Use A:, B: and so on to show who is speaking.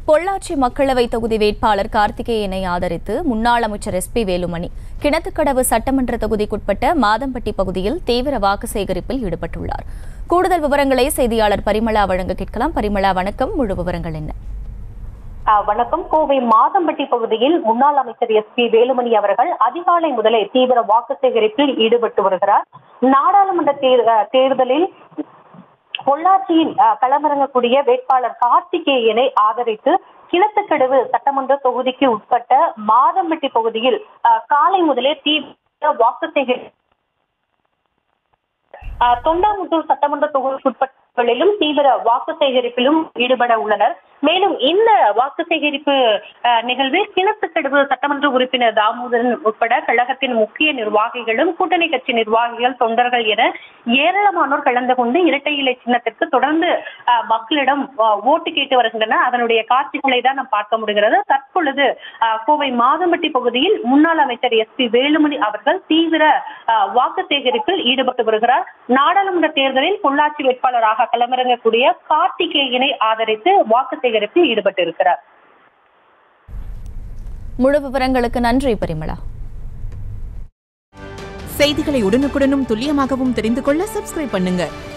A: பொள்ளாச்சி மக்களவை தொகுதி வேட்பாளர் கார்த்திகேயனை ஆதரித்து முன்னாள் அமைச்சர் எஸ் பி வேலுமணி கிணத்துக்கடவு சட்டமன்ற தொகுதிக்குட்பட்ட மாதம்பட்டி பகுதியில் தீவிர வாக்கு சேகரிப்பில் ஈடுபட்டுள்ளார் கூடுதல் விவரங்களை செய்தியாளர் பரிமளா வழங்க கேட்கலாம் பரிமளா வணக்கம் முழு விவரங்கள் என்ன
B: ஆஹ் வணக்கம் கோவை மாதம்பட்டி பகுதியில் முன்னாள் அமைச்சர் எஸ் பி வேலுமணி அவர்கள் அதிகாலை முதலே தீவிர வாக்கு சேகரிப்பில் ஈடுபட்டு வருகிறார் நாடாளுமன்ற தேர்- ஆஹ் தேர்தலில் பொள்ளாச்சியில் ஆஹ் களமிறங்கக்கூடிய வேட்பாளர் கார்த்திகேயனை ஆதரித்து கிணத்துக்கடவு சட்டமன்ற தொகுதிக்கு உட்பட்ட மாதம்பட்டி பகுதியில் ஆஹ் காலை முதலே தீவிர வாக்கு சேகரிப்பு ஆஹ் தொண்டாமுத்தூர் சட்டமன்ற தொகுதிக்குட்பட்டகளிலும் தீவிர வாக்கு சேகரிப்பிலும் ஈடுபட உள்ளனர் மேலும் இந்த வாக்கு சேகரிப்பு ஆஹ், நிகழ்வில் கிணத்துக்கடவு சட்டமன்ற உறுப்பினர் தாமோதரன் உட்பட கழகத்தின் முக்கிய நிர்வாகிகளும் கூட்டணி கட்சி நிர்வாகிகள் தொண்டர்கள் என ஏராளமானோர் கலந்து கொண்டு இரட்டை இலை சின்னத்திற்கு தொடர்ந்து ஆஹ், மக்களிடம் ஆஹ், ஓட்டு கேட்டு வருகின்றனர் அதனுடைய காட்சிகளை தான் நாம் பார்க்க முடிகிறது தற்பொழுது ஆஹ், கோவை மாதம்பட்டி பகுதியில் முன்னாள் அமைச்சர் எஸ் பி வேலுமணி அவர்கள் தீவிர ஆஹ், வாக்கு சேகரிப்பில் ஈடுபட்டு வருகிறார் நாடாளுமன்ற தேர்தலில் பொள்ளாச்சி வேட்பாளராக களமிறங்கக்கூடிய கார்த்திகேயனை ஆதரித்து வாக்கு சேகரிப்பில் ஈடுபட்டு இருக்கிறார்
A: முழு விவரங்களுக்கு நன்றி பரிமளா
C: செய்திகளை உடனுக்குடனும் துல்லியமாகவும் தெரிந்து கொள்ள சப்ஸ்கிரைப் பண்ணுங்க